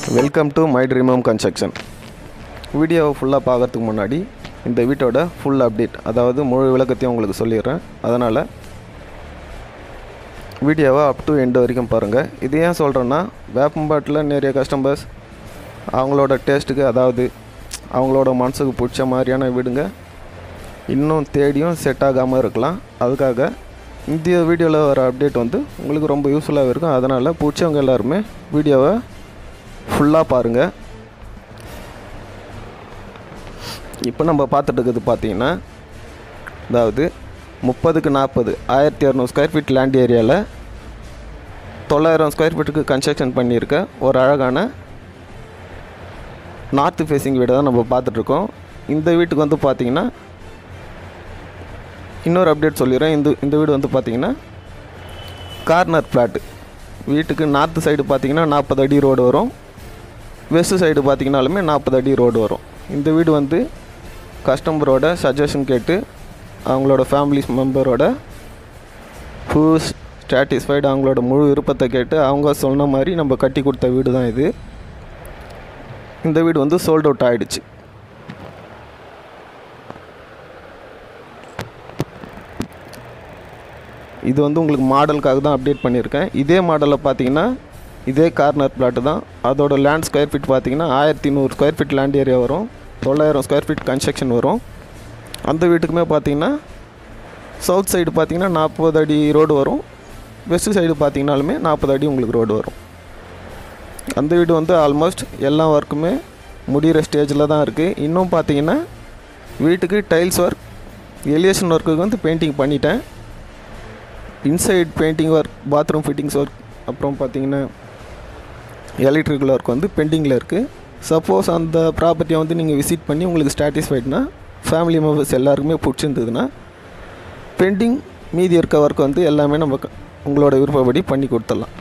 welcome to my dream home construction வீடியோவை ஃபுல்லாக பார்க்கறதுக்கு முன்னாடி இந்த வீட்டோட ஃபுல் அப்டேட் அதாவது முழு விளக்கத்தையும் உங்களுக்கு சொல்லிடுறேன் அதனால் வீடியோவை அப் டு எண்டு வரைக்கும் பாருங்கள் இது ஏன் சொல்கிறேன்னா வேப்பம்பாட்டில் நிறைய கஸ்டமர்ஸ் அவங்களோட டேஸ்ட்டுக்கு அதாவது அவங்களோட மனசுக்கு பிடிச்ச மாதிரியான வீடுங்க இன்னும் தேடியும் செட் ஆகாமல் இருக்கலாம் அதுக்காக இந்த வீடியோவில் வர அப்டேட் வந்து உங்களுக்கு ரொம்ப யூஸ்ஃபுல்லாக இருக்கும் அதனால் பிடிச்சவங்க எல்லாருமே வீடியோவை ஃபுல்லாக பாருங்கள் இப்போ நம்ம பார்த்துட்டு இருக்கிறது பார்த்தீங்கன்னா அதாவது முப்பதுக்கு நாற்பது ஆயிரத்தி இரநூறு ஸ்கொயர் ஃபீட் லேண்ட் ஏரியாவில் தொள்ளாயிரம் ஸ்கொயர் ஃபீட்டுக்கு கன்ஸ்ட்ரக்ஷன் பண்ணியிருக்க ஒரு அழகான நார்த்து ஃபேஸிங் வீடு தான் நம்ம பார்த்துட்ருக்கோம் இந்த வீட்டுக்கு வந்து பார்த்தீங்கன்னா இன்னொரு அப்டேட் சொல்லிடுறேன் இந்த இந்த வீடு வந்து பார்த்தீங்கன்னா கார்னர் பிளாட்டு வீட்டுக்கு நார்த்து சைடு பார்த்தீங்கன்னா நாற்பது அடி ரோடு வரும் வெஸ்ட் சைடு பார்த்தீங்கனாலுமே நாற்பது அடி ரோடு வரும் இந்த வீடு வந்து கஸ்டமரோட சஜஷன் கேட்டு அவங்களோட ஃபேமிலி மெம்பரோட ஹூஸ் சாட்டிஸ்ஃபைடு அவங்களோட முழு விருப்பத்தை கேட்டு அவங்க சொன்ன மாதிரி நம்ம கட்டி கொடுத்த வீடு தான் இது இந்த வீடு வந்து சோல்ட் அவுட் ஆகிடுச்சு இது வந்து உங்களுக்கு மாடலுக்காக தான் அப்டேட் பண்ணியிருக்கேன் இதே மாடலில் பார்த்தீங்கன்னா இதே கார்னர் பிளாட்டு தான் அதோட லேண்ட் ஸ்கொயர் ஃபீட் பார்த்தீங்கன்னா ஆயிரத்தி நூறு ஸ்கொயர் ஃபீட் லேண்ட் ஏரியா வரும் தொள்ளாயிரம் ஸ்கொயர் ஃபீட் கன்ஸ்ட்ரக்ஷன் வரும் அந்த வீட்டுக்குமே பார்த்தீங்கன்னா சவுத் சைடு பார்த்தீங்கன்னா நாற்பது அடி ரோடு வரும் வெஸ்ட் சைடு பார்த்தீங்கனாலுமே நாற்பது அடி உங்களுக்கு ரோடு வரும் அந்த வீடு வந்து ஆல்மோஸ்ட் எல்லா ஒர்க்குமே முடிகிற ஸ்டேஜில் தான் இருக்குது இன்னும் பார்த்தீங்கன்னா வீட்டுக்கு டைல்ஸ் ஒர்க் எலிவேஷன் ஒர்க்குக்கு வந்து பெயிண்டிங் பண்ணிட்டேன் inside painting work bathroom fittings work அப்புறம் பார்த்தீங்கன்னா எலக்ட்ரிக்கல் ஒர்க் வந்து பெண்டிங்கில் இருக்குது சப்போஸ் அந்த ப்ராப்பர்ட்டியை வந்து நீங்கள் விசிட் பண்ணி உங்களுக்கு சாட்டிஸ்ஃபைட்னா ஃபேமிலி மெம்பர்ஸ் எல்லாருக்குமே பிடிச்சிருந்ததுன்னா பெண்டிங் மீதி இருக்க ஒர்க் வந்து எல்லாமே நம்ம க- உங்களோட விருப்பப்படி பண்ணி கொடுத்துடலாம்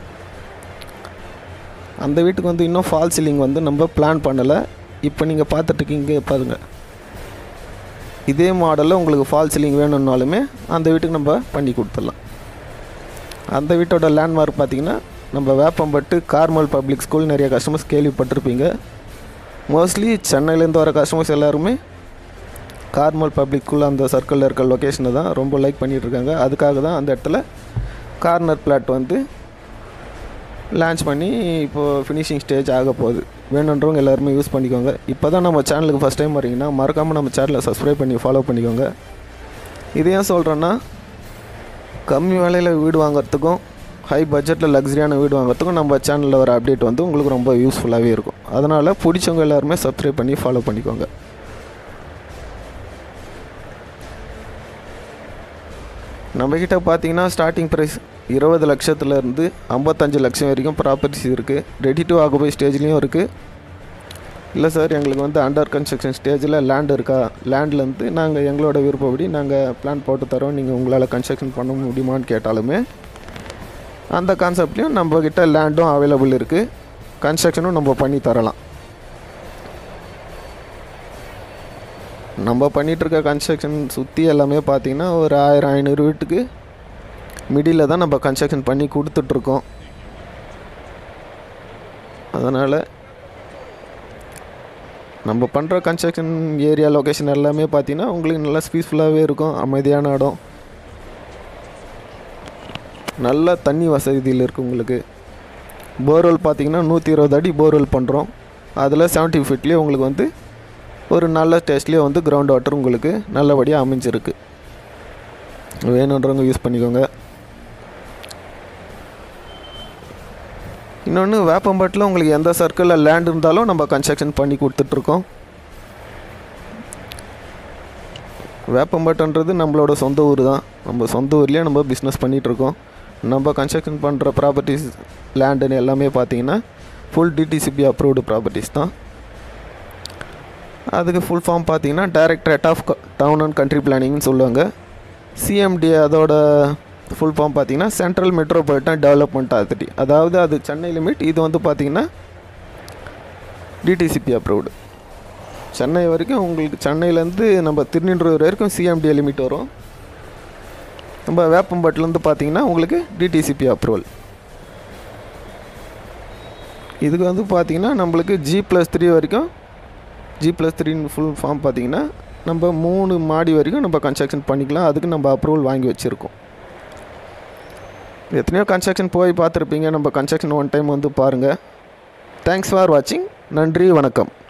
அந்த வீட்டுக்கு வந்து இன்னும் ஃபால் சீலிங் வந்து நம்ம பிளான் பண்ணலை இப்போ நீங்கள் பார்த்துட்ருக்கீங்க பாருங்கள் இதே மாடலில் உங்களுக்கு ஃபால் சீலிங் வேணும்னாலுமே அந்த வீட்டுக்கு நம்ம பண்ணி கொடுத்துடலாம் அந்த வீட்டோட லேண்ட்மார்க் பார்த்தீங்கன்னா நம்ம வேப்பம்பட்டு கார்மல் பப்ளிக் ஸ்கூல் நிறைய கஸ்டமர்ஸ் கேள்விப்பட்டிருப்பீங்க மோஸ்ட்லி சென்னையிலேருந்து வர கஸ்டமர்ஸ் எல்லாருமே கார்மல் பப்ளிக் ஸ்கூல் அந்த சர்க்கிளில் இருக்க லொக்கேஷனை தான் ரொம்ப லைக் பண்ணிட்டு இருக்காங்க அதுக்காக தான் அந்த இடத்துல கார்னர் பிளாட் வந்து லான்ச் பண்ணி இப்போது ஃபினிஷிங் ஸ்டேஜ் ஆக போகுது வேணுன்றவங்க எல்லாருமே யூஸ் பண்ணிக்கோங்க இப்போ தான் நம்ம சேனலுக்கு ஃபஸ்ட் டைம் வரீங்கன்னா மறக்காமல் நம்ம சேனலை சப்ஸ்கிரைப் பண்ணி ஃபாலோ பண்ணிக்கோங்க இது ஏன் சொல்கிறேன்னா கம்மி விலையில் வீடு வாங்குறதுக்கும் ஹை பட்ஜெட்டில் லக்ஸரியான வீடு வாங்குறதுக்கும் நம்ம சேனலில் வர அப்டேட் வந்து உங்களுக்கு ரொம்ப யூஸ்ஃபுல்லாகவே இருக்கும் அதனால் பிடிச்சவங்க எல்லாருமே சப்ஸ்கிரைப் பண்ணி ஃபாலோ பண்ணிக்கோங்க நம்மக்கிட்ட பார்த்தீங்கன்னா ஸ்டார்டிங் ப்ரைஸ் இருபது லட்சத்துலேருந்து ஐம்பத்தஞ்சு லட்சம் வரைக்கும் ப்ராப்பர்ட்டிஸ் இருக்குது ரெடி டு ஆக்குபை ஸ்டேஜ்லேயும் இருக்குது இல்லை சார் எங்களுக்கு வந்து அண்டர் கன்ஸ்ட்ரக்ஷன் ஸ்டேஜில் லேண்ட் இருக்கா லேண்ட்லேருந்து நாங்கள் எங்களோட விருப்பப்படி நாங்கள் பிளான் போட்டு தரோம் நீங்கள் உங்களால் கன்ஸ்ட்ரக்ஷன் பண்ண முடியுமான்னு கேட்டாலுமே அந்த கான்செப்ட்லேயும் நம்மக்கிட்ட லேண்டும் அவைலபிள் இருக்குது கன்ஸ்ட்ரக்ஷனும் நம்ம பண்ணி தரலாம் நம்ம பண்ணிட்டு இருக்க கன்ஸ்ட்ரக்ஷன் சுற்றி எல்லாமே பார்த்தீங்கன்னா ஒரு ஆயிரம் ஐநூறு வீட்டுக்கு மிடில் தான் நம்ம கன்ஸ்ட்ரக்ஷன் பண்ணி கொடுத்துட்ருக்கோம் அதனால் நம்ம பண்ணுற கன்ஸ்ட்ரக்ஷன் ஏரியா லொக்கேஷன் எல்லாமே பார்த்தீங்கன்னா உங்களுக்கு நல்லா பீஸ்ஃபுல்லாகவே இருக்கும் அமைதியான இடம் நல்ல தண்ணி வசதியில் இருக்குது உங்களுக்கு போர்வெல் பார்த்தீங்கன்னா நூற்றி இருபது அடி போர்வெல் பண்ணுறோம் அதில் செவன்ட்டி ஃபீட்லேயே உங்களுக்கு வந்து ஒரு நல்ல டேஸ்ட்லேயே வந்து கிரவுண்ட் வாட்டர் உங்களுக்கு நல்லபடியாக அமைஞ்சிருக்கு வேணுன்றவங்க யூஸ் பண்ணிக்கோங்க இன்னொன்று வேப்பம்பட்டில் உங்களுக்கு எந்த சர்க்கிளில் லேண்ட் இருந்தாலும் நம்ம கன்ஸ்ட்ரக்ஷன் பண்ணி கொடுத்துட்ருக்கோம் வேப்பம்பட்டுன்றது நம்மளோட சொந்த ஊர் தான் நம்ம சொந்த ஊர்லேயே நம்ம பிஸ்னஸ் பண்ணிகிட்ருக்கோம் நம்ம கன்ஸ்ட்ரக்ஷன் பண்ணுற ப்ராப்பர்ட்டிஸ் லேண்டுன்னு எல்லாமே பார்த்தீங்கன்னா ஃபுல் டிடிசிபி அப்ரூவ்டு ப்ராப்பர்ட்டிஸ் தான் அதுக்கு ஃபுல் ஃபார்ம் பார்த்தீங்கன்னா directorate of town and country பிளானிங்னு சொல்லுவாங்க சிஎம்டி அதோட ஃபுல் ஃபார்ம் பார்த்தீங்கன்னா சென்ட்ரல் மெட்ரோபாலிட்டன் டெவலப்மெண்ட் அத்தாரிட்டி அதாவது அது சென்னை லிமிட் இது வந்து பார்த்தீங்கன்னா டிடிசிபி அப்ரூவ்டு சென்னை வரைக்கும் உங்களுக்கு சென்னையிலேருந்து நம்ம திருநின்றூர் வரைக்கும் சிஎம்டி லிமிட் வரும் நம்ம வேப்பம்பட்டிலேருந்து பார்த்தீங்கன்னா உங்களுக்கு டிடிசிபி அப்ரூவல் இதுக்கு வந்து பார்த்திங்கன்னா நம்மளுக்கு ஜி ப்ளஸ் த்ரீ வரைக்கும் ஜி ப்ளஸ் த்ரீன்னு ஃபுல் ஃபார்ம் பார்த்தீங்கன்னா நம்ம மூணு மாடி வரைக்கும் நம்ம கன்ஸ்ட்ரக்ஷன் பண்ணிக்கலாம் அதுக்கு நம்ம அப்ரூவல் வாங்கி வச்சுருக்கோம் எத்தனையோ கன்ஸ்ட்ரக்ஷன் போய் பார்த்துருப்பீங்க நம்ம கன்ஸ்ட்ரக்ஷன் ஒன் டைம் வந்து பாருங்கள் தேங்க்ஸ் ஃபார் வாட்சிங் நன்றி வணக்கம்